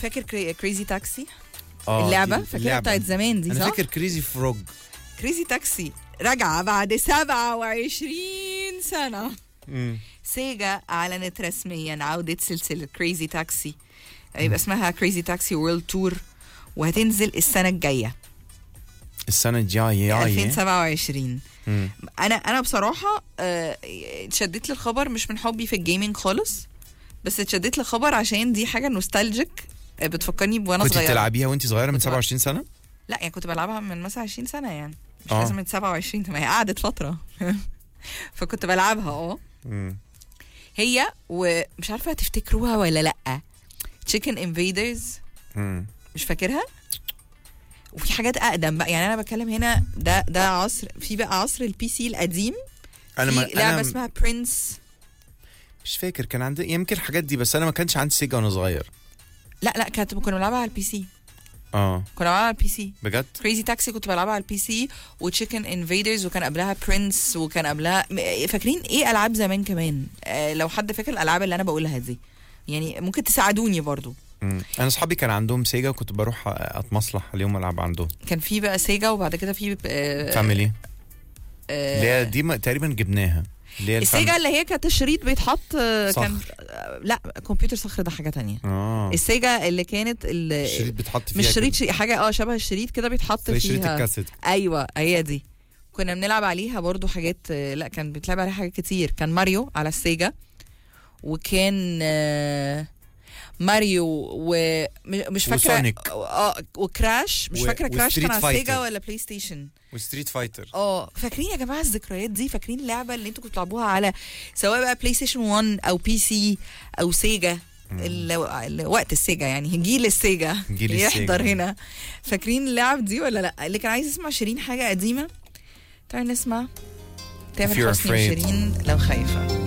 فاكر كري... كريزي تاكسي اه اللعبه دي- فاكرها اللعبة. بتاعت زمان دي انا صح فاكر كريزي فروج كريزي تاكسي راجعه بعد 27 سنه سيجا اعلنت رسميا عوده سلسله كريزي تاكسي هيبقى اسمها كريزي تاكسي وورلد تور وهتنزل السنه الجايه السنه الجايه 2027 مم. انا انا بصراحه آه، اتشدت للخبر مش من حبي في الجيمنج خالص بس اتشدت للخبر عشان دي حاجه نوستالجيك آه، بتفكرني بوانا كنت صغيره بتلعبيها وانت صغيره من كنت بلعب. 27 سنه لا يعني كنت بلعبها من مثلا 20 سنه يعني مش آه. لازم من 27 ما هي قعدت فتره فكنت بلعبها اه مم. هي ومش عارفه هتفتكروها ولا لا تشيكن انفيدرز مم. مش فاكرها وفي حاجات اقدم بقى يعني انا بتكلم هنا ده ده عصر في بقى عصر البي سي القديم انا في ما لعبه انا اسمها برنس مش فاكر كان عندي يمكن الحاجات دي بس انا ما كانش عندي سيجا وانا صغير لا لا كانت كنا بنلعبها على البي سي اه كنا بنلعبها على البي سي بجد كريزي تاكسي كنت بلعبها على البي سي وتشيكن انفيدرز وكان قبلها برنس وكان قبلها م- فاكرين ايه العاب زمان كمان آه لو حد فاكر الالعاب اللي انا بقولها دي يعني ممكن تساعدوني برضو مم. انا اصحابي كان عندهم سيجا وكنت بروح اتمصلح عليهم العب عندهم كان في بقى سيجا وبعد كده في آه فاميلي آه اللي هي دي ما- تقريبا جبناها اللي هي الفام- السيجا اللي هي كانت الشريط بيتحط آه، كان صخر. آه، لا كمبيوتر صخر ده حاجه تانية اه السيجا اللي كانت ال- الشريط بيتحط فيها مش كده. شريط شي- حاجه اه شبه الشريط كده بيتحط زي شريط فيها الكاسيت ايوه هي دي كنا بنلعب عليها برضو حاجات آه، لا كان بيتلعب عليها حاجات كتير كان ماريو على السيجا وكان آه، ماريو ومش فاكره وسونيك. اه وكراش مش و- فاكره كراش وستريت كان على السيجا فايتر. ولا بلاي ستيشن وستريت فايتر اه فاكرين يا جماعه الذكريات دي فاكرين اللعبه اللي انتوا كنتوا بتلعبوها على سواء بقى بلاي ستيشن 1 او بي سي او سيجا ال- ال- وقت السيجا يعني جيل السيجا جيل يحضر السيجا. هنا فاكرين اللعب دي ولا لا اللي كان عايز يسمع شيرين حاجه قديمه تعالوا نسمع If تامر you're حسني afraid. وشيرين لو خايفه